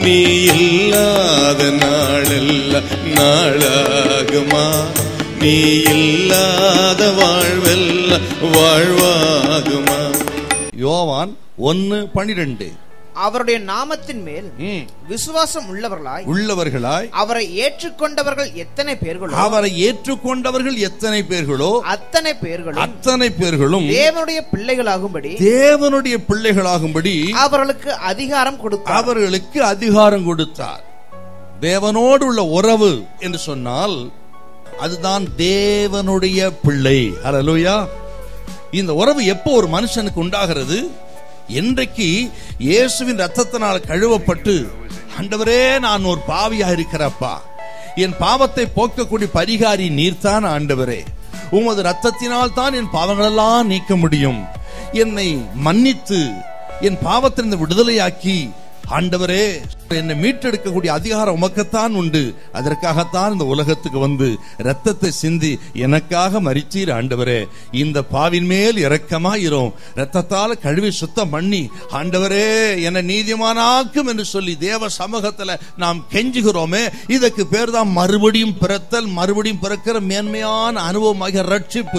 நீ இல்லாத நாளெல்லாம் நாளாகுமா நீ இல்லாத வாழ்வெல்லாம் வாழ்வாகுமா யோவான் ஒன்னு பனிரெண்டு அவருடைய நாமத்தின் மேல் விசுவாசம் உள்ளவர்களாய் உள்ளவர்களாய் அவரை ஏற்றுக்கொண்டவர்கள் எத்தனை பேர்களோ அவரை ஏற்றுக்கொண்டவர்கள் எத்தனை பேர்களோ அத்தனை பேர்களும் அத்தனை பேர்களும் தேவனுடைய பிள்ளைகளாகும்படி தேவனுடைய பிள்ளைகளாகும்படி அவர்களுக்கு அதிகாரம் கொடுத்தார் அவர்களுக்கு அதிகாரம் கொடுத்தார் தேவனோடு உள்ள உறவு என்று சொன்னால் அதுதான் தேவனுடைய பிள்ளை ஹalleluya இந்த உறவு எப்போ ஒரு மனுஷனுக்கு உண்டாகிறது என்றைக்கு இயேசுவின் ரத்தத்தினால் கழுவப்பட்டு ஆண்டவரே நான் ஒரு பாவியா இருக்கிறப்பா என் பாவத்தை போக்கக்கூடிய பரிகாரி நீர்தான் ஆண்டவரே உமது ரத்தத்தினால் தான் என் பாவங்களெல்லாம் நீக்க முடியும் என்னை மன்னித்து என் பாவத்திலிருந்து விடுதலையாக்கி ஆண்டவரே என்னை மீட்டெடுக்கக்கூடிய அதிகாரம் உமக்குத்தான் உண்டு அதற்காகத்தான் இந்த உலகத்துக்கு வந்து ரத்தத்தை சிந்தி எனக்காக மறிச்சீர் ஆண்டவரே இந்த பாவின் மேல் இரக்கமாயிரும் ரத்தத்தால கழுவி சுத்தம் பண்ணி ஆண்டவரே என்னை நீதிமானாக்கும் என்று சொல்லி தேவ சமூகத்துல நாம் கெஞ்சுகிறோமே இதற்கு பேர் தான் மறுபடியும் பிறத்தல் மறுபடியும் பிறக்கிற மேன்மையான அனுபவமாக ரட்சிப்பு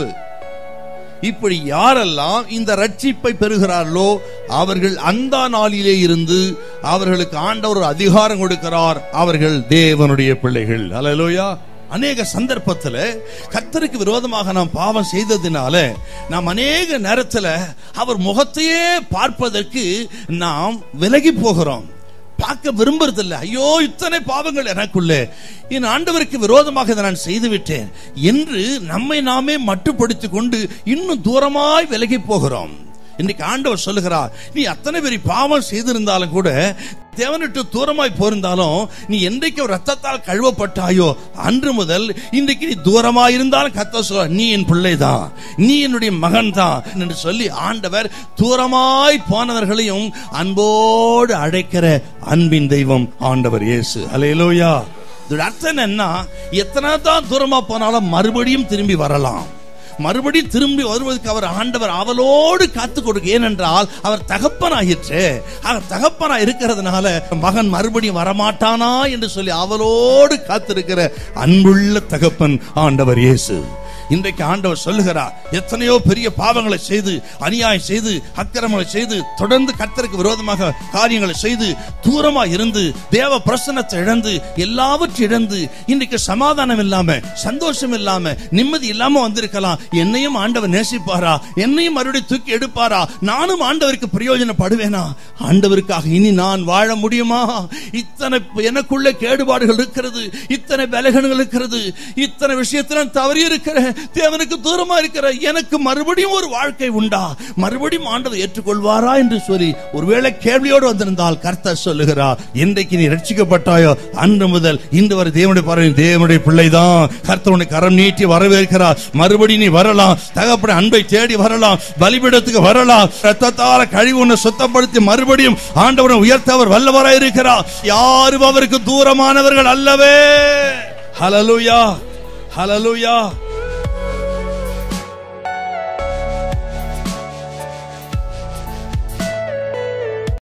இப்படி யாரெல்லாம் இந்த ரட்சிப்பை பெறுகிறார்களோ அவர்கள் அந்த நாளிலே இருந்து அவர்களுக்கு ஆண்டவர் ஒரு அதிகாரம் கொடுக்கிறார் அவர்கள் தேவனுடைய பிள்ளைகள் அல்லேலூயா அநேக சந்தர்ப்பத்துல கர்த்தருக்கு விரோதமாக நாம் பாவம் செய்ததினால நாம் அநேக நேரத்துல அவர் முகத்தையே பார்ப்பதற்கு நாம் விலகி போகிறோம் பார்க்க விரும்புறதில்ல ஐயோ இத்தனை பாவங்கள் எனக்குள்ளே என் ஆண்டவருக்கு விரோதமாக இதை நான் செய்து விட்டேன் என்று நம்மை நாமே மட்டுப்படுத்திக் கொண்டு இன்னும் தூரமாய் விலகி போகிறோம் இன்னைக்கு ஆண்டவர் சொல்லுகிறார் நீ அத்தனை பெரிய பாவம் செய்திருந்தாலும் கூட தேவனிட்டு தூரமாய் போயிருந்தாலும் நீ என்றைக்கு ஒரு ரத்தத்தால் கழுவப்பட்டாயோ அன்று முதல் இன்றைக்கு நீ தூரமாய் இருந்தாலும் கத்த சொல்ல நீ என் பிள்ளைதான் நீ என்னுடைய மகன் தான் என்று சொல்லி ஆண்டவர் தூரமாய் போனவர்களையும் அன்போடு அழைக்கிற அன்பின் தெய்வம் ஆண்டவர் இயேசு அலையலோயா இதோட அர்த்தம் என்ன எத்தனை தான் தூரமா போனாலும் மறுபடியும் திரும்பி வரலாம் மறுபடியும் திரும்பி வருவதற்கு அவர் ஆண்டவர் அவளோடு காத்து கொடுக்க ஏனென்றால் அவர் தகப்பனாயிற்று அவர் தகப்பனா இருக்கிறதுனால மகன் மறுபடியும் வரமாட்டானா என்று சொல்லி அவளோடு காத்திருக்கிற அன்புள்ள தகப்பன் ஆண்டவர் இயேசு இன்றைக்கு ஆண்டவர் சொல்லுகிறார் எத்தனையோ பெரிய பாவங்களை செய்து அநியாயம் செய்து அக்கிரமங்களை செய்து தொடர்ந்து கர்த்தருக்கு விரோதமாக காரியங்களை செய்து தூரமா இருந்து தேவ பிரசன்னத்தை இழந்து எல்லாவற்றையும் இழந்து இன்றைக்கு சமாதானம் இல்லாம சந்தோஷம் இல்லாம நிம்மதி இல்லாம வந்திருக்கலாம் என்னையும் ஆண்டவர் நேசிப்பாரா என்னையும் மறுபடியும் தூக்கி எடுப்பாரா நானும் ஆண்டவருக்கு பிரயோஜனப்படுவேனா ஆண்டவருக்காக இனி நான் வாழ முடியுமா இத்தனை எனக்குள்ள கேடுபாடுகள் இருக்கிறது இத்தனை பலகன்கள் இருக்கிறது இத்தனை விஷயத்துல நான் தவறி இருக்கிறேன் தேவனுக்கு தூரமா இருக்கிற எனக்கு மறுபடியும் ஒரு வாழ்க்கை உண்டா மறுபடியும் ஆண்டவர் ஏற்றுக்கொள்வாரா என்று சொல்லி ஒருவேளை கேள்வியோடு வந்திருந்தால் கர்த்தர் சொல்லுகிறார் இன்றைக்கு நீ ரட்சிக்கப்பட்டாயோ அன்று முதல் இன்று வரை தேவனுடைய பார்வை தேவனுடைய பிள்ளைதான் கர்த்தருடைய கரம் நீட்டி வரவேற்கிறார் மறுபடியும் நீ வரலாம் தகப்பட அன்பை தேடி வரலாம் பலிபீடத்துக்கு வரலாம் ரத்தத்தால கழிவு உன்னை சுத்தப்படுத்தி மறுபடியும் ஆண்டவரை உயர்த்த அவர் வல்லவராய் இருக்கிறார் யாரும் அவருக்கு தூரமானவர்கள் அல்லவே ஹலலுயா ஹலலுயா